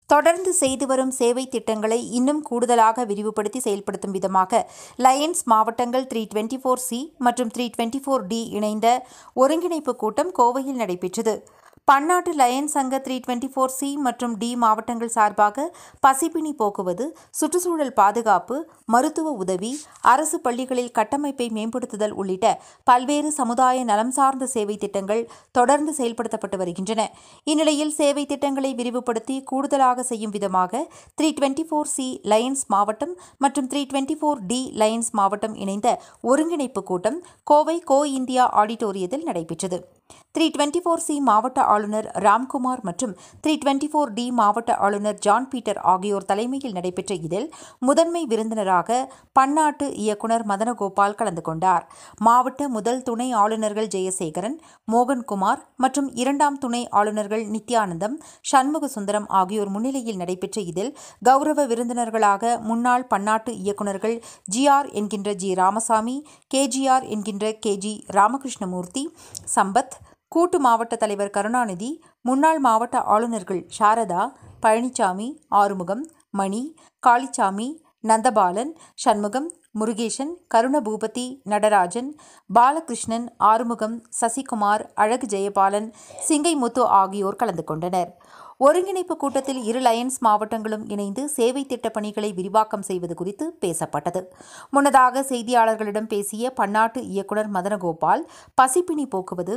தொடர்ந்து செய்து வரும் சேவை திட்டங்களை இன்னும் கூடுதலாக விரிவுபடுத்தி செயல்படுத்தும் விதமாக லயன்ஸ் மாவட்டங்கள் த்ரீ டுவெண்ட்டி ஃபோர் சி மற்றும் த்ரீ டுவெண்ட்டி ஃபோர் டி இணைந்த ஒருங்கிணைப்பு கூட்டம் கோவையில் நடைபெற்றது பன்னாட்டு லயன்ஸ் சங்க த்ரீ டுவெண்ட்டி ஃபோர் சி மற்றும் டி மாவட்டங்கள் சார்பாக பசிப்பினி போக்குவது சுற்றுச்சூழல் பாதுகாப்பு மருத்துவ உதவி அரசு பள்ளிகளில் கட்டமைப்பை மேம்படுத்துதல் உள்ளிட்ட பல்வேறு சமுதாய நலம் சார்ந்த சேவை திட்டங்கள் தொடர்ந்து செயல்படுத்தப்பட்டு வருகின்றன இந்நிலையில் சேவை திட்டங்களை விரிவுபடுத்தி கூடுதலாக செய்யும் விதமாக three twenty four C Lions மாவட்டம் மற்றும் three twenty four D Lions மாவட்டம் இணைந்த ஒருங்கிணைப்பு கூட்டம் கோவை கோ இந்தியா ஆடிட்டோரியத்தில் நடைபெற்றது த்ரீ டுவெண்ட்டி ஃபோர் சி மாவட்ட ஆளுநர் ராம்குமார் மற்றும் த்ரீ டுவெண்ட்டி ஃபோர் டி மாவட்ட ஆளுநர் ஜான் பீட்டர் ஆகியோர் தலைமையில் நடைபெற்ற இதில் முதன்மை விருந்தினராக பன்னாட்டு இயக்குனர் மதனகோபால் கலந்து கொண்டார் மாவட்ட முதல் துணை ஆளுநர்கள் ஜெயசேகரன் மோகன்குமார் மற்றும் இரண்டாம் துணை ஆளுநர்கள் நித்யானந்தம் சண்முக சுந்தரம் ஆகியோர் முன்னிலையில் நடைபெற்ற இதில் கௌரவ விருந்தினர்களாக முன்னாள் பன்னாட்டு இயக்குநர்கள் ஜிஆர் என்கின்ற ஜி ராமசாமி கேஜிஆர் என்கின்ற கே ஜி ராமகிருஷ்ணமூர்த்தி சம்பத் கூட்டு மாவட்ட தலைவர் கருணாநிதி முன்னாள் மாவட்ட ஆளுநர்கள் சாரதா பழனிசாமி ஆறுமுகம் மணி காளிச்சாமி நந்தபாலன் சண்முகம் முருகேசன் கருணபூபதி நடராஜன் பாலகிருஷ்ணன் ஆறுமுகம் சசிகுமார் அழகு ஜெயபாலன் சிங்கைமுத்து ஆகியோர் கலந்து கொண்டனர் ஒருங்கிணைப்பு கூட்டத்தில் இரு லயன்ஸ் மாவட்டங்களும் இணைந்து சேவை திட்ட பணிகளை விரிவாக்கம் செய்வது குறித்து பேசப்பட்டது முன்னதாக செய்தியாளர்களிடம் பேசிய பன்னாட்டு இயக்குனர் மதனகோபால் பசிப்பினி போக்குவது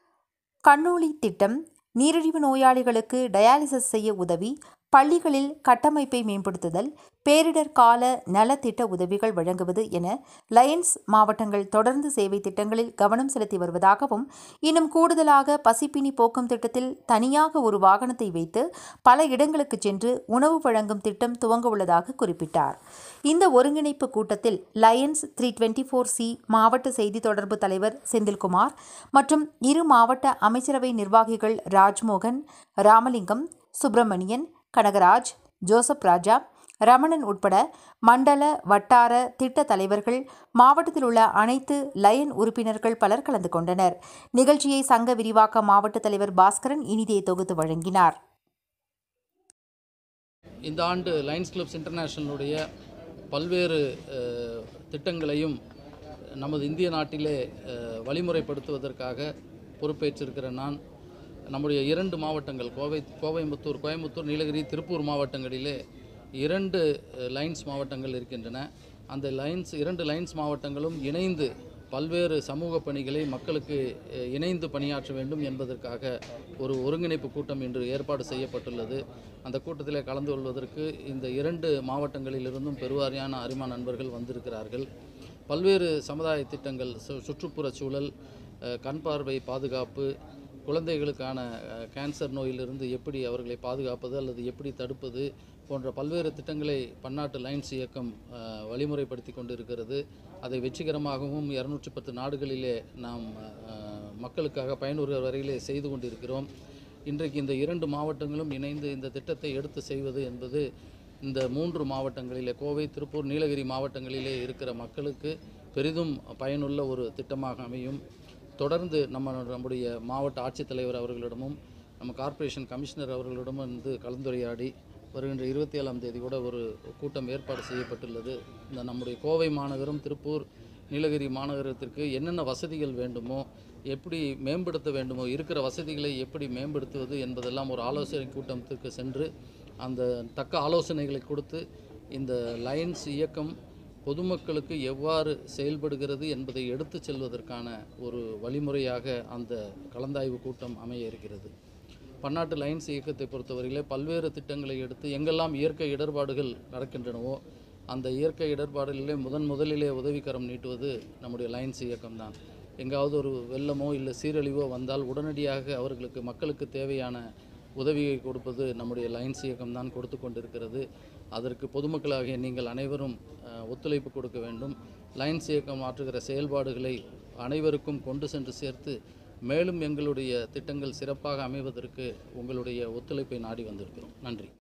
கண்ணோலி திட்டம் நீரிழிவு நோயாளிகளுக்கு டயாலிசிஸ் செய்ய உதவி பள்ளிகளில் கட்டமைப்பை மேம்படுத்துதல் பேரிடர் கால நலத்திட்ட உதவிகள் வழங்குவது என லயன்ஸ் மாவட்டங்கள் தொடர்ந்து சேவை திட்டங்களில் கவனம் செலுத்தி வருவதாகவும் இன்னும் கூடுதலாக பசிப்பினி போக்கும் திட்டத்தில் தனியாக ஒரு வாகனத்தை வைத்து பல இடங்களுக்கு சென்று உணவு வழங்கும் திட்டம் துவங்க உள்ளதாக குறிப்பிட்டார் இந்த ஒருங்கிணைப்பு கூட்டத்தில் Lions three twenty four C மாவட்ட செய்தி தொடர்பு தலைவர் செந்தில்குமார் மற்றும் இரு மாவட்ட அமைச்சரவை நிர்வாகிகள் ராஜ்மோகன் ராமலிங்கம் சுப்பிரமணியன் கனகராஜ் ஜோசப் ராஜா ரமணன் உட்பட மண்டல வட்டார திட்ட தலைவர்கள் மாவட்டத்தில் உள்ள அனைத்து லயன் உறுப்பினர்கள் பலர் கலந்து கொண்டனர் நிகழ்ச்சியை சங்க விரிவாக்க மாவட்ட தலைவர் பாஸ்கரன் இனிதே தொகுத்து வழங்கினார் இந்த ஆண்டு லயன்ஸ் கிளப்ஸ் இன்டர்நேஷனலுடைய பல்வேறு அஹ், திட்டங்களையும் நமது இந்திய நாட்டிலே அஹ், வழிமுறைப்படுத்துவதற்காக பொறுப்பேற்றிருக்கிற நான் நம்முடைய இரண்டு மாவட்டங்கள் கோவை கோவைமுத்தூர் கோயம்புத்தூர் நீலகிரி திருப்பூர் மாவட்டங்களிலே இரண்டு அஹ், லைன்ஸ் மாவட்டங்கள் இருக்கின்றன அந்த லைன்ஸ் இரண்டு லைன்ஸ் மாவட்டங்களும் இணைந்து பல்வேறு சமூக பணிகளை மக்களுக்கு அஹ், இணைந்து பணியாற்ற வேண்டும் என்பதற்காக ஒரு ஒருங்கிணைப்பு கூட்டம் இன்று ஏற்பாடு செய்யப்பட்டுள்ளது அந்த கூட்டத்தில் கலந்து கொள்வதற்கு இந்த இரண்டு மாவட்டங்களிலிருந்தும் பெருவாரியான அரிமா நண்பர்கள் வந்திருக்கிறார்கள் பல்வேறு சமுதாய திட்டங்கள் சு சுற்றுப்புறச் சூழல் அஹ், கண் பார்வை பாதுகாப்பு குழந்தைகளுக்கான அஹ், கேன்சர் நோயிலிருந்து எப்படி அவர்களை பாதுகாப்பது அல்லது எப்படி தடுப்பது போன்ற பல்வேறு திட்டங்களை பன்னாட்டு லைன்ஸ் இயக்கம் அஹ், வழிமுறைப்படுத்தி கொண்டிருக்கிறது அதை வெற்றிகரமாகவும் இரநூற்றி பத்து நாடுகளிலே நாம் அஹ், மக்களுக்காக பயனுறுகிற வரையிலே செய்து கொண்டிருக்கிறோம் இன்றைக்கு இந்த இரண்டு மாவட்டங்களும் இணைந்து இந்த திட்டத்தை எடுத்து செய்வது என்பது இந்த மூன்று மாவட்டங்களிலே கோவை திருப்பூர் நீலகிரி மாவட்டங்களிலே இருக்கிற மக்களுக்கு பெரிதும் பயனுள்ள ஒரு திட்டமாக அமையும் தொடர்ந்து நம்ம நம்முடைய மாவட்ட ஆட்சித்தலைவர் அவர்களிடமும் நம்ம கார்ப்பரேஷன் கமிஷனர் அவர்களிடமும் வந்து கலந்துரையாடி வருகின்ற இருபத்தி ஏழாம் தேதி கூட ஒரு கூட்டம் ஏற்பாடு செய்யப்பட்டுள்ளது இந்த நம்முடைய கோவை மாநகரம் திருப்பூர் நீலகிரி மாநகரத்திற்கு என்னென்ன வசதிகள் வேண்டுமோ எப்படி மேம்படுத்த வேண்டுமோ இருக்கிற வசதிகளை எப்படி மேம்படுத்துவது என்பதெல்லாம் ஒரு ஆலோசனை கூட்டத்திற்கு சென்று அந்த தக்க ஆலோசனைகளை கொடுத்து இந்த லயன்ஸ் இயக்கம் பொதுமக்களுக்கு எவ்வாறு செயல்படுகிறது என்பதை எடுத்துச் செல்வதற்கான ஒரு வழிமுறையாக அந்த கலந்தாய்வு கூட்டம் அமைய இருக்கிறது பன்னாட்டு லைன்ஸ் இயக்கத்தை பொறுத்தவரையிலே பல்வேறு திட்டங்களை எடுத்து எங்கெல்லாம் இயற்கை இடர்பாடுகள் நடக்கின்றனவோ அந்த இயற்கை இடர்பாடுகளிலே முதன் முதலிலே உதவிக்கரம் நீட்டுவது நம்முடைய லைன்ஸ் இயக்கம்தான் எங்காவது ஒரு வெள்ளமோ இல்லை சீரழிவோ வந்தால் உடனடியாக அவர்களுக்கு மக்களுக்கு தேவையான உதவியை கொடுப்பது நம்முடைய லைன்ஸ் இயக்கம் தான் கொடுத்து கொண்டிருக்கிறது அதற்கு பொதுமக்களாகிய நீங்கள் அனைவரும் அஹ், ஒத்துழைப்பு கொடுக்க வேண்டும் லைன்ஸ் இயக்கம் ஆற்றுகிற செயல்பாடுகளை அனைவருக்கும் கொண்டு சென்று சேர்த்து மேலும் எங்களுடைய திட்டங்கள் சிறப்பாக அமைவதற்கு உங்களுடைய ஒத்துழைப்பை நாடி வந்திருக்கிறோம் நன்றி